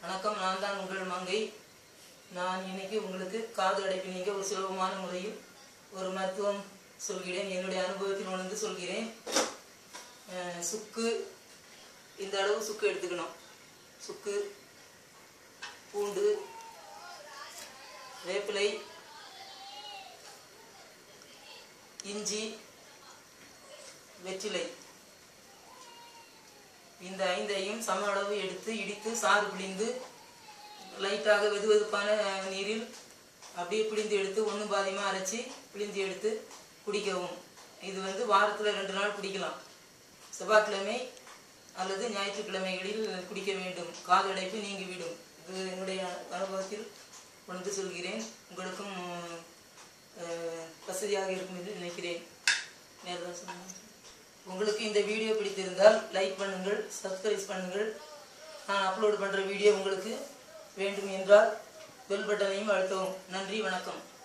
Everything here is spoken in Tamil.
வணக்கம் நான் தான் உங்கள் மங்கை நான் இன்னைக்கு உங்களுக்கு காது அடைப்பு நீங்க ஒரு சுலபமான முறையில் ஒரு மருத்துவம் சொல்கிறேன் என்னுடைய அனுபவத்தில் உணர்ந்து சொல்கிறேன் அஹ் சுக்கு இந்த அளவு சுக்கு எடுத்துக்கணும் சுக்கு பூண்டு வேப்பிலை இஞ்சி வெற்றிலை இந்த ஐந்தையும் சம அளவு எடுத்து இடித்து சாறு பிழிந்து லைட்டாக வெதுவெதுப்பான நீரில் அப்படியே பிழிந்து எடுத்து ஒன்று பாதியமாக அரைச்சி பிழிந்து எடுத்து குடிக்கவும் இது வந்து வாரத்தில் ரெண்டு நாள் குடிக்கலாம் செவ்வாய்க்கிழமை அல்லது ஞாயிற்றுக்கிழமைகளில் குடிக்க வேண்டும் காது அடைப்பு நீங்கிவிடும் இது என்னுடைய அனுபவத்தில் உணர்ந்து சொல்கிறேன் உங்களுக்கும் அஹ், வசதியாக இருக்கும் என்று நினைக்கிறேன் நேரில் சொல்லுங்கள் உங்களுக்கு இந்த வீடியோ பிடித்திருந்தால் லைக் பண்ணுங்கள் சப்ஸ்கிரைப் பண்ணுங்கள் நான் அப்லோட் பண்ணுற வீடியோ உங்களுக்கு வேண்டும் என்றால் பெல் பட்டனையும் அழுத்தவும் நன்றி வணக்கம்